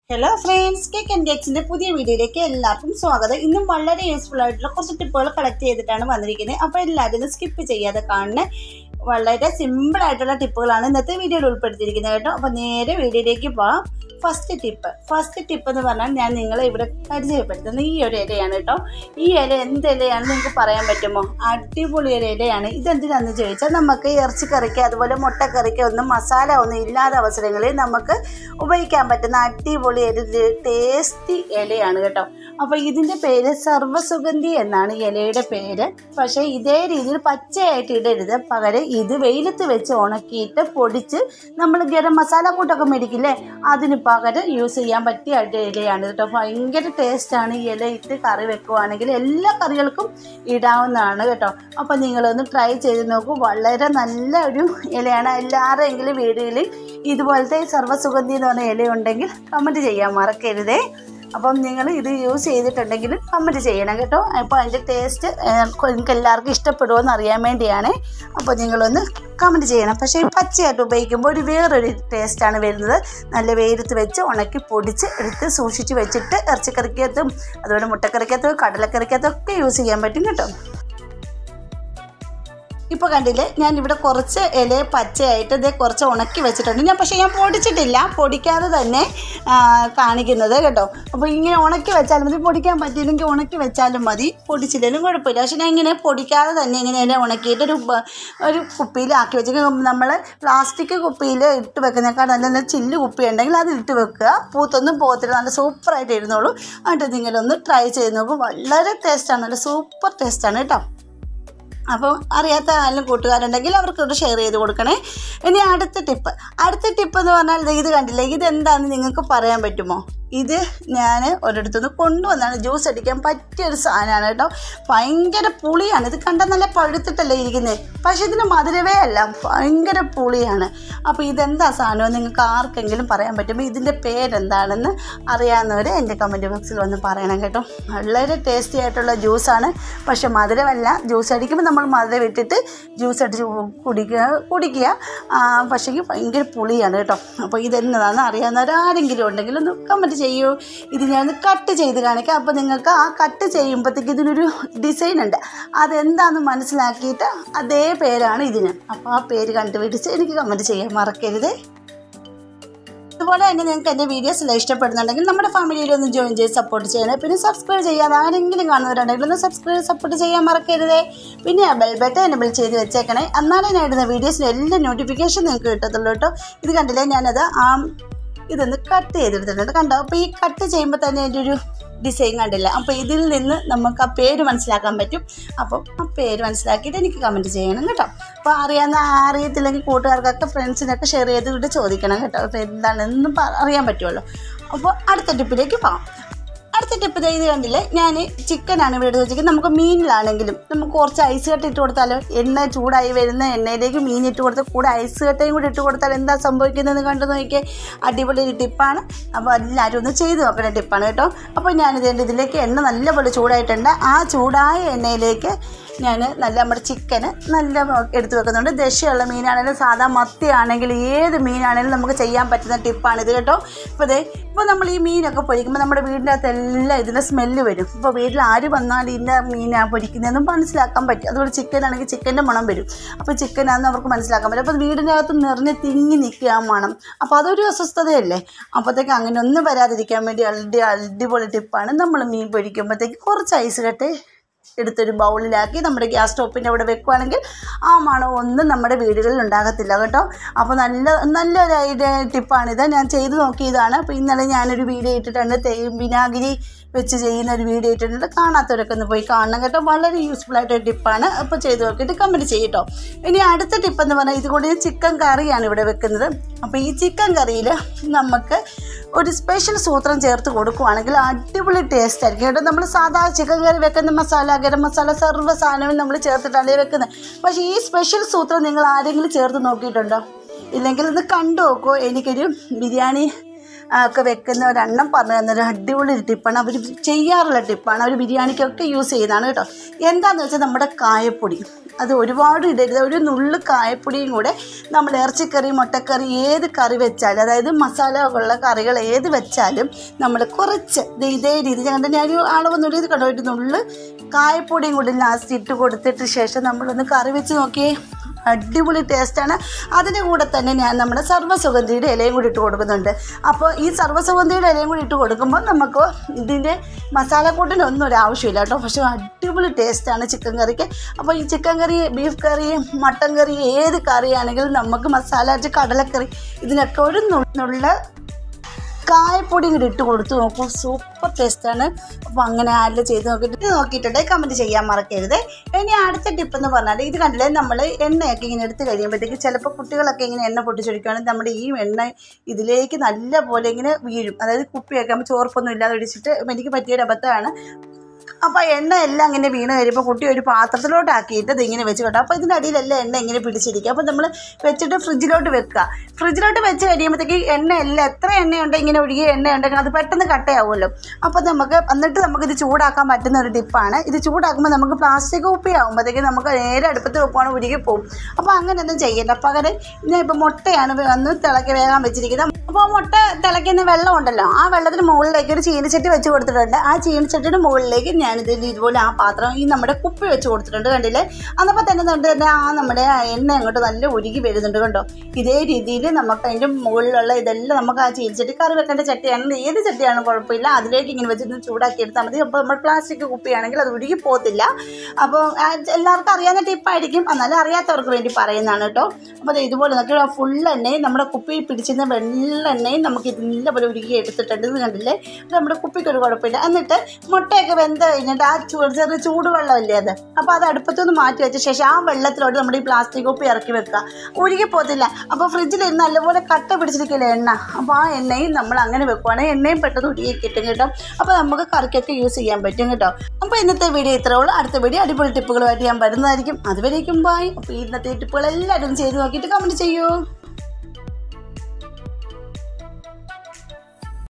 hello friends cake and കേക്സിന്റെ പുതിയ വീഡിയോയിലേക്ക് എല്ലാവർക്കും സ്വാഗതം ഇന്നും വളരെ യൂസ്ഫുൾ ആയിട്ടുള്ള കുറച്ച് ടിപ്പുകൾ കളക്ട് ചെയ്തിട്ടാണ് വന്നിരിക്കുന്നത് അപ്പോൾ എല്ലാവരും സ്കിപ്പ് ചെയ്യാതെ കാണുന്ന വളരെ സിമ്പിൾ ആയിട്ടുള്ള ടിപ്പുകളാണ് ഇന്നത്തെ വീഡിയോയിൽ ഉൾപ്പെടുത്തിയിരിക്കുന്നത് കേട്ടോ അപ്പോൾ നേരെ വീഡിയോയിലേക്ക് പോവാം ഫസ്റ്റ് ടിപ്പ് ഫസ്റ്റ് ടിപ്പ് എന്ന് പറഞ്ഞാൽ ഞാൻ നിങ്ങളെ ഇവിടെ പരിചയപ്പെടുത്തുന്നത് ഈ ഒരു ഇലയാണ് കേട്ടോ ഈ ഇല എന്ത് ഇലയാണ് നിങ്ങൾക്ക് പറയാൻ പറ്റുമോ അടിപൊളി ഒരു ഇലയാണ് ഇതെന്തിനാന്ന് ചോദിച്ചാൽ നമുക്ക് ഇറച്ചിക്കറിക്ക് അതുപോലെ മുട്ടക്കറിക്ക് ഒന്നും മസാല ഒന്നും ഇല്ലാത്ത അവസരങ്ങളിൽ നമുക്ക് ഉപയോഗിക്കാൻ പറ്റുന്ന അടിപൊളി ഒരു ടേസ്റ്റി ഇലയാണ് കേട്ടോ അപ്പോൾ ഇതിൻ്റെ പേര് സർവ്വസുഗന്ധി എന്നാണ് ഈ ഇലയുടെ പേര് പക്ഷേ ഇതേ രീതിയിൽ പച്ചയായിട്ട് ഇടരുത് പകരം ഇത് വെയിലത്ത് വെച്ച് ഉണക്കിയിട്ട് പൊടിച്ച് നമ്മൾ ഗരം മസാല കൂട്ടൊക്കെ മേടിക്കില്ലേ അതിന് പകരം യൂസ് ചെയ്യാൻ പറ്റിയ ഇലയാണ് കേട്ടോ ഭയങ്കര ടേസ്റ്റാണ് ഈ ഇല ഇട്ട് കറി വെക്കുവാണെങ്കിൽ എല്ലാ കറികൾക്കും ഇടാവുന്നതാണ് കേട്ടോ അപ്പോൾ നിങ്ങളൊന്ന് ട്രൈ ചെയ്ത് നോക്കൂ വളരെ നല്ല ഒരു ഇലയാണ് എല്ലാവരെങ്കിലും വീടുകളിൽ ഇതുപോലത്തെ സർവ്വസുഗന്ധി എന്ന് പറഞ്ഞ ഇല ഉണ്ടെങ്കിൽ കമൻറ്റ് ചെയ്യാൻ മറക്കരുതേ അപ്പം നിങ്ങൾ ഇത് യൂസ് ചെയ്തിട്ടുണ്ടെങ്കിൽ കമൻറ്റ് ചെയ്യണം കേട്ടോ അപ്പോൾ അതിൻ്റെ ടേസ്റ്റ് നിങ്ങൾക്ക് എല്ലാവർക്കും ഇഷ്ടപ്പെടുമോ എന്ന് അറിയാൻ വേണ്ടിയാണ് അപ്പോൾ നിങ്ങളൊന്ന് കമൻറ്റ് ചെയ്യണം പക്ഷേ ഈ പച്ചയായിട്ട് ഉപയോഗിക്കുമ്പോൾ ഒരു വേറൊരു ടേസ്റ്റാണ് വരുന്നത് നല്ല വെയിലത്ത് വെച്ച് ഉണക്കി പൊടിച്ച് എടുത്ത് സൂക്ഷിച്ച് വെച്ചിട്ട് ഇറച്ചിക്കറിക്കകത്തും അതുപോലെ മുട്ടക്കറിക്കകത്തും കടലക്കറിക്കകത്തും ഒക്കെ യൂസ് ചെയ്യാൻ പറ്റും കേട്ടോ ഇപ്പോൾ കണ്ടില്ലേ ഞാൻ ഇവിടെ കുറച്ച് ഇല പച്ചയായിട്ട് ഇതേ കുറച്ച് ഉണക്കി വെച്ചിട്ടുണ്ട് ഞാൻ പക്ഷേ ഞാൻ പൊടിച്ചിട്ടില്ല പൊടിക്കാതെ തന്നെ ആ, കാണിക്കുന്നത് കേട്ടോ അപ്പോൾ ഇങ്ങനെ ഉണക്കി വെച്ചാലും മതി പൊടിക്കാൻ പറ്റിയില്ലെങ്കിൽ ഉണക്കി വെച്ചാലും മതി പൊടിച്ചില്ലെങ്കിലും കുഴപ്പമില്ല പക്ഷേ ഞാൻ ഇങ്ങനെ പൊടിക്കാതെ തന്നെ ഇങ്ങനെ ഇല ഉണക്കിയിട്ട് ഒരു ബ- ഒരു കുപ്പിയിലാക്കി വെച്ചിട്ട് നമ്മൾ പ്ലാസ്റ്റിക് കുപ്പിയിൽ ഇട്ട് വെക്കുന്നേക്കാൾ നല്ല നല്ല ചില്ല് കുപ്പി ഉണ്ടെങ്കിൽ അത് ഇട്ട് വെക്കുക പൂത്തൊന്നും പോകത്തില്ല നല്ല സൂപ്പറായിട്ട് ഇരുന്നോളൂ എന്നിട്ട് നിങ്ങളൊന്ന് ട്രൈ ചെയ്ത് നോക്കൂ വളരെ ടേസ്റ്റാണ് നല്ല സൂപ്പർ ടേസ്റ്റാണ് കേട്ടോ അപ്പോൾ അറിയാത്ത ആരെങ്കിലും കൂട്ടുകാരുണ്ടെങ്കിൽ അവർക്കൊന്ന് ഷെയർ ചെയ്ത് കൊടുക്കണേ ഇനി അടുത്ത ടിപ്പ് അടുത്ത ടിപ്പ് എന്ന് പറഞ്ഞാൽ ദേ ഇത് കണ്ടില്ലേ ഇത് എന്താണെന്ന് നിങ്ങൾക്ക് പറയാൻ പറ്റുമോ ഇത് ഞാൻ ഒരിടത്തുനിന്ന് കൊണ്ടുവന്നാണ് ജ്യൂസ് അടിക്കാൻ പറ്റിയൊരു സാധനമാണ് കേട്ടോ ഭയങ്കര പുളിയാണ് ഇത് കണ്ടാൽ നല്ല പഴുത്തിട്ടല്ലേ ഇരിക്കുന്നത് പക്ഷേ ഇതിന് മധുരവേ അല്ല ഭയങ്കര പുളിയാണ് അപ്പോൾ ഇതെന്താ സാധനം നിങ്ങൾക്ക് ആർക്കെങ്കിലും പറയാൻ പറ്റുമ്പോൾ ഇതിൻ്റെ പേരെന്താണെന്ന് അറിയാവുന്നവർ എൻ്റെ കമൻറ്റ് ബോക്സിൽ വന്ന് പറയണം കേട്ടോ വളരെ ടേസ്റ്റി ആയിട്ടുള്ള ജ്യൂസാണ് പക്ഷെ മധുരമല്ല ജ്യൂസ് അടിക്കുമ്പോൾ നമ്മൾ മധുരം ഇട്ടിട്ട് ജ്യൂസ് അടിച്ച് കുടിക്കുക കുടിക്കുക ആ, പക്ഷേ ഭയങ്കര പുളിയാണ് കേട്ടോ അപ്പോൾ ഇതെന്നതാണെന്ന് അറിയാവുന്നവർ ആരെങ്കിലും ഉണ്ടെങ്കിൽ ഒന്ന് കമൻറ്റ് ചെയ്യൂ ഇത് ഞാനൊന്ന് കട്ട് ചെയ്ത് കാണിക്കാം അപ്പോൾ നിങ്ങൾക്ക് ആ കട്ട് ചെയ്യുമ്പോഴത്തേക്ക് ഇതിനൊരു ഡിസൈൻ ഉണ്ട് അതെന്താണെന്ന് മനസ്സിലാക്കിയിട്ട് അതേ പേരാണ് ഇതിന് അപ്പോൾ ആ പേര് കണ്ടുപിടിച്ച് എനിക്ക് കമൻറ്റ് ചെയ്യാൻ മറക്കരുത് അതുപോലെ തന്നെ നിങ്ങൾക്ക് എൻ്റെ വീഡിയോസ് എല്ലാം ഇഷ്ടപ്പെടുന്നുണ്ടെങ്കിൽ നമ്മുടെ ഫാമിലിയിൽ ഒന്ന് ജോയിൻ ചെയ്ത് സപ്പോർട്ട് ചെയ്യണേ പിന്നെ സബ്സ്ക്രൈബ് ചെയ്യാതെ ആരെങ്കിലും കാണുന്നവരുണ്ടെങ്കിൽ ഒന്ന് സബ്സ്ക്രൈബ് സപ്പോർട്ട് ചെയ്യാൻ മറക്കരുതേ പിന്നെ ആ ബെൽ ബട്ടൺ എനബിൾ ചെയ്ത് വെച്ചേക്കണേ എന്നാലേ ഞാൻ ഇടുന്ന വീഡിയോസിന് എല്ലാ നോട്ടിഫിക്കേഷൻ നിങ്ങൾക്ക് കിട്ടത്തുള്ളൂ കേട്ടോ ഇത് കണ്ടില്ലേ ഞാനത് ആ ഇതൊന്ന് കട്ട് ചെയ്തെടുത്തിട്ടുണ്ട് കണ്ടോ അപ്പോൾ ഈ കട്ട് ചെയ്യുമ്പോൾ തന്നെ അതിൻ്റെ ഒരു ഡിസൈൻ കണ്ടില്ല അപ്പോൾ ഇതിൽ നിന്ന് നമുക്ക് ആ പേര് മനസ്സിലാക്കാൻ പറ്റും അപ്പം ആ പേര് മനസ്സിലാക്കിയിട്ട് എനിക്ക് കമൻറ്റ് ചെയ്യണം കേട്ടോ അപ്പോൾ അറിയാവുന്ന അറിയത്തില്ലെങ്കിൽ കൂട്ടുകാർക്കൊക്കെ ഫ്രണ്ട്സിനൊക്കെ ഷെയർ ചെയ്തിട്ട് ചോദിക്കണം കേട്ടോ അപ്പോൾ എന്താണെന്ന് പ- അറിയാൻ പറ്റുമല്ലോ അപ്പോൾ അടുത്ത ടിപ്പിലേക്ക് പോകാം അടുത്ത ടിപ്പ് ദേ ഇത് കണ്ടില്ലേ ഞാൻ ചിക്കനാണ് ഇവിടെ എടുത്ത് വെച്ചിരിക്കുന്നത് നമുക്ക് മീനിലാണെങ്കിലും നമുക്ക് കുറച്ച് ഐസ് കട്ട ഇട്ട് കൊടുത്താലോ എണ്ണ ചൂടായി വരുന്ന എണ്ണയിലേക്ക് മീൻ ഇട്ട് കൊടുത്ത് കൂടെ ഐസ് കട്ടയും കൂടി ഇട്ട് കൊടുത്താൽ എന്താ സംഭവിക്കുന്നതെന്ന് കണ്ടു നോക്കിയേ അടിപൊളി ഒരു ടിപ്പാണ് അപ്പോൾ എല്ലാവരും ഒന്ന് ചെയ്ത് നോക്കുന്ന ടിപ്പാണ് കേട്ടോ അപ്പോൾ ഞാനിത് ഇതിലേക്ക് എണ്ണ നല്ലപോലെ ചൂടായിട്ടുണ്ട് ആ ചൂടായ എണ്ണയിലേക്ക് ഞാൻ നല്ല നമ്മുടെ ചിക്കന് നല്ല എടുത്ത് വെക്കുന്നുണ്ട് ദശയുള്ള മീനാണെങ്കിലും സാധാ മത്തി ആണെങ്കിലും ഏത് മീനാണെങ്കിലും നമുക്ക് ചെയ്യാൻ പറ്റുന്ന ടിപ്പാണ് ഇത് കേട്ടോ ഇപ്പോൾ ദേ ഇപ്പോൾ നമ്മൾ ഈ മീനൊക്കെ പൊരിക്കുമ്പോൾ നമ്മുടെ വീടിൻ്റെ അകത്ത് എല്ലാം ഇതിൻ്റെ സ്മെല്ല് വരും ഇപ്പോൾ വീട്ടിൽ ആര് വന്നാലും ഇതിൻ്റെ മീനാണ് പൊരിക്കുന്നതെന്ന് മനസ്സിലാക്കാൻ പറ്റും അതുപോലെ ചിക്കൻ ആണെങ്കിൽ ചിക്കൻ്റെ മണം വരും അപ്പോൾ ചിക്കനാണെന്ന് അവർക്ക് മനസ്സിലാക്കാൻ പറ്റും അപ്പോൾ വീടിൻ്റെ അകത്ത് നിറഞ്ഞ് തിങ്ങി നിൽക്കുക ആ മണം അപ്പോൾ അതൊരു അസ്വസ്ഥതയല്ലേ അപ്പോഴത്തേക്ക് അങ്ങനെ ഒന്നും വരാതിരിക്കാൻ വേണ്ടി അടി അടിപൊളി ടിപ്പാണ് നമ്മൾ മീൻ പൊരിക്കുമ്പോഴത്തേക്ക് കുറച്ച് ഐസ് കട്ടെ എടുത്തൊരു ബൗളിലാക്കി നമ്മുടെ ഗ്യാസ് സ്റ്റോപ്പിൻ്റെ അവിടെ വെക്കുവാണെങ്കിൽ ആ മണം ഒന്നും നമ്മുടെ വീടുകളിൽ ഉണ്ടാകത്തില്ല കേട്ടോ അപ്പോൾ നല്ല നല്ലൊരു ഐഡിയ ടിപ്പാണിത് ഞാൻ ചെയ്ത് നോക്കിയതാണ് അപ്പോൾ ഇന്നലെ ഞാനൊരു വീഡിയോ ഇട്ടിട്ടുണ്ട് തേ വിനാഗിരി വെച്ച് ചെയ്യുന്ന ഒരു വീഡിയോ ഇട്ടിട്ടുണ്ട് കാണാത്തവരൊക്കെ ഒന്ന് പോയി കാണണം കേട്ടോ വളരെ യൂസ്ഫുൾ ആയിട്ടൊരു ടിപ്പാണ് അപ്പോൾ ചെയ്ത് നോക്കിയിട്ട് കമൻറ്റ് ചെയ്യട്ടോ ഇനി അടുത്ത ടിപ്പ് എന്ന് പറഞ്ഞാൽ ഇതുകൊണ്ട് ചിക്കൻ കറിയാണ് ഇവിടെ വെക്കുന്നത് അപ്പോൾ ഈ ചിക്കൻ കറിയിൽ നമുക്ക് ഒരു സ്പെഷ്യൽ സൂത്രം ചേർത്ത് കൊടുക്കുവാണെങ്കിൽ അടിപൊളി ടേസ്റ്റ് ആയിരിക്കും കേട്ടോ നമ്മൾ സാധാ ചിക്കൻ കറി വെക്കുന്ന മസാല ഗരം മസാല സർവ്വ സാധനവും നമ്മൾ ചേർത്തിട്ടാണ് വെക്കുന്നത് പക്ഷേ ഈ സ്പെഷ്യൽ സൂത്രം നിങ്ങൾ ആരെങ്കിലും ചേർത്ത് നോക്കിയിട്ടുണ്ടോ ഇല്ലെങ്കിൽ ഒന്ന് കണ്ടു നോക്കൂ എനിക്കൊരു ബിരിയാണി ആ, ഒക്കെ വെക്കുന്ന ഒരെണ്ണം പറഞ്ഞു തന്നൊരു അടിപൊളി ഒരു ടിപ്പാണ് അവർ ചെയ്യാറുള്ള ടിപ്പാണ് അവർ ബിരിയാണിക്കൊക്കെ യൂസ് ചെയ്യുന്നതാണ് കേട്ടോ എന്താണെന്ന് വെച്ചാൽ നമ്മുടെ കായപ്പൊടി അത് ഒരുപാട് ഇടരുത് ഒരു നുള്ള് കായപ്പൊടിയും കൂടെ നമ്മൾ ഇറച്ചിക്കറി മുട്ടക്കറി ഏത് കറി വെച്ചാലും അതായത് മസാല ഉള്ള കറികൾ ഏത് വെച്ചാലും നമ്മൾ കുറച്ച് ദേ ഇതേ രീതി കണ്ട് ഞാൻ ഒരു അളവൊന്നും ഇത് കണ്ടോ ഒരു നുള്ള് കായപ്പൊടിയും കൂടി ലാസ്റ്റ് ഇട്ട് കൊടുത്തിട്ട് ശേഷം നമ്മളൊന്ന് കറി വെച്ച് നോക്കിയേ അടിപൊളി ടേസ്റ്റാണ് അതിൻ്റെ കൂടെ തന്നെ ഞാൻ നമ്മുടെ സർവ്വസുഗന്ധിയുടെ ഇലയും കൂടി ഇട്ട് കൊടുക്കുന്നുണ്ട് അപ്പോൾ ഈ സർവ്വസുഗന്ധിയുടെ ഇലയും കൂടി ഇട്ട് കൊടുക്കുമ്പോൾ നമുക്ക് ഇതിൻ്റെ മസാലക്കൂട്ടിനൊന്നും ഒരു ആവശ്യമില്ല കേട്ടോ പക്ഷേ അടിപൊളി ടേസ്റ്റാണ് ചിക്കൻ കറിക്ക് അപ്പോൾ ഈ chicken curry beef curry mutton curry ഏത് കറിയാണെങ്കിലും നമുക്ക് മസാല കടലക്കറി ഇതിനൊക്കെ ഒരു നുള്ള കായപ്പൊടി കൂടി ഇട്ട് കൊടുത്ത് നോക്കൂ സൂപ്പർ ടേസ്റ്റാണ് അപ്പോൾ അങ്ങനെ ആരെല്ലാം ചെയ്ത് നോക്കിയിട്ട് ഇത് നോക്കിയിട്ടുണ്ടെങ്കിൽ കമൻറ്റ് ചെയ്യാൻ മറക്കരുത് ഇനി അടുത്ത ടിപ്പ് എന്ന് പറഞ്ഞാൽ ഇത് കണ്ടില്ലേ നമ്മൾ എണ്ണയൊക്കെ ഇങ്ങനെ എടുത്ത് കഴിയുമ്പോഴത്തേക്ക് ചിലപ്പോൾ കുട്ടികളൊക്കെ ഇങ്ങനെ എണ്ണ പൊട്ടിച്ചൊഴിക്കുകയാണെങ്കിൽ നമ്മുടെ ഈ എണ്ണ ഇതിലേക്ക് നല്ല പോലെ ഇങ്ങനെ വീഴും അതായത് കുപ്പിയൊക്കെ ആകുമ്പോൾ ചോർപ്പൊന്നും ഇല്ലാതെ ഒഴിച്ചിട്ട് എനിക്ക് പറ്റിയൊരു അബദ്ധമാണ് അപ്പോൾ എണ്ണ എല്ലാം ഇങ്ങനെ വീണ് കഴിയുമ്പോൾ കുട്ടി ഒരു പാത്രത്തിലോട്ട് ആക്കിയിട്ട് ഇത് ഇങ്ങനെ വെച്ച് കേട്ടോ അപ്പോൾ ഇതിൻ്റെ അടിയിലെല്ലാം എണ്ണ ഇങ്ങനെ പിടിച്ചിരിക്കുക അപ്പോൾ നമ്മൾ വെച്ചിട്ട് ഫ്രിഡ്ജിലോട്ട് വെക്കുക ഫ്രിഡ്ജിലോട്ട് വെച്ച് കഴിയുമ്പോഴത്തേക്ക് എണ്ണ എല്ലാം എത്ര എണ്ണയുണ്ട് ഇങ്ങനെ ഒഴുകിയ എണ്ണ ഉണ്ടെങ്കിൽ അത് പെട്ടെന്ന് കട്ടയാവുമല്ലോ അപ്പോൾ നമുക്ക് എന്നിട്ട് നമുക്കിത് ചൂടാക്കാൻ പറ്റുന്ന ഒരു ടിപ്പാണ് ഇത് ചൂടാക്കുമ്പോൾ നമുക്ക് പ്ലാസ്റ്റിക് കുപ്പി ആകുമ്പോഴത്തേക്ക് നമുക്ക് നേരെ അടുപ്പത്ത് വെക്കുവാണ് ഉരുകി പോകും അപ്പോൾ അങ്ങനെയൊന്നും ചെയ്യണ്ട പകരം ഞാൻ ഇപ്പോൾ മുട്ടയാണ് വന്ന് തിളക്കി വേഗം വെച്ചിരിക്കുന്നത് അപ്പോൾ മുട്ട തിളയ്ക്കുന്ന വെള്ളം ഉണ്ടല്ലോ ആ വെള്ളത്തിന് മുകളിലേക്ക് ഒരു ചീനിച്ചട്ടി വെച്ച് കൊടുത്തിട്ടുണ്ട് ആ ചീനിച്ചട്ടിയുടെ മുകളിലേക്ക് ഞാനിത് ഇതുപോലെ ആ പാത്രം ഈ നമ്മുടെ കുപ്പി വെച്ച് കൊടുത്തിട്ടുണ്ട് കണ്ടില്ലേ അന്നപ്പോൾ തന്നെ തൊട്ട് തന്നെ ആ നമ്മുടെ ആ എണ്ണ അങ്ങോട്ട് നല്ല ഉരുകി വരുന്നുണ്ട് കണ്ടോ ഇതേ രീതിയിൽ നമുക്ക് അതിൻ്റെ മുകളിലുള്ള ഇതെല്ലാം നമുക്ക് ആ ചീനിച്ചട്ടി കറി വെക്കേണ്ട ചട്ടിയാണെങ്കിൽ ഏത് ചട്ടിയാണെങ്കിലും കുഴപ്പമില്ല അതിലേക്ക് ഇങ്ങനെ വെച്ചിട്ട് ചൂടാക്കി എടുത്താൽ മതി അപ്പോൾ നമ്മൾ പ്ലാസ്റ്റിക് കുപ്പിയാണെങ്കിൽ അത് ഉരുകി പോകത്തില്ല അപ്പോൾ ആ, എല്ലാവർക്കും അറിയാവുന്ന ടിപ്പായിരിക്കും എന്നാലും അറിയാത്തവർക്ക് വേണ്ടി പറയുന്നതാണ് കേട്ടോ അപ്പോൾ ദേ ഇതുപോലെ നോക്കി ഫുൾ എണ്ണയും നമ്മുടെ കുപ്പിയിൽ പിടിച്ചിരുന്ന വെള്ളെണ്ണയും നമുക്ക് ഇതിൻ്റെ പോലെ ഉരുകി എടുത്തിട്ടുണ്ട് ഇത് കണ്ടില്ലേ ഇത് നമ്മുടെ കുപ്പിക്ക് ഒരു കുഴപ്പമില്ല എന്നിട്ട് മുട്ടയൊക്കെ വെന്ത് കഴിഞ്ഞിട്ട് ആ ചൂ ചെറിയ ചൂടുവെള്ളമല്ലേ അത് അപ്പോൾ അത് അടുപ്പത്തുനിന്ന് മാറ്റി വെച്ച ശേഷം ആ വെള്ളത്തിലോട്ട് നമ്മുടെ ഈ പ്ലാസ്റ്റിക് കുപ്പി ഇറക്കി വെക്കുക ഉരുകി പോകത്തില്ല അപ്പോൾ ഫ്രിഡ്ജിൽ നല്ലപോലെ കട്ട പിടിച്ചിരിക്കില്ല എണ്ണ അപ്പോൾ ആ എണ്ണയും നമ്മൾ അങ്ങനെ വെക്കുവാണെങ്കിൽ എണ്ണയും പെട്ടെന്ന് ഉരുകി കിട്ടും കേട്ടോ അപ്പോൾ നമുക്ക് കറിക്കൊക്കെ യൂസ് ചെയ്യാൻ പറ്റും കേട്ടോ അപ്പോൾ ഇന്നത്തെ വീഡിയോ ഇത്രേ ഉള്ളൂ അടുത്ത വീഡിയോ അടിപൊളി ടിപ്പുകളുമായിട്ട് ഞാൻ വരുന്നതായിരിക്കും അതുവരേക്കും ബായ് അപ്പോൾ ഇന്നത്തെ ടിപ്പുകൾ എല്ലാവരും ചെയ്ത് നോക്കിയിട്ട് കമൻറ്റ് ചെയ്യൂ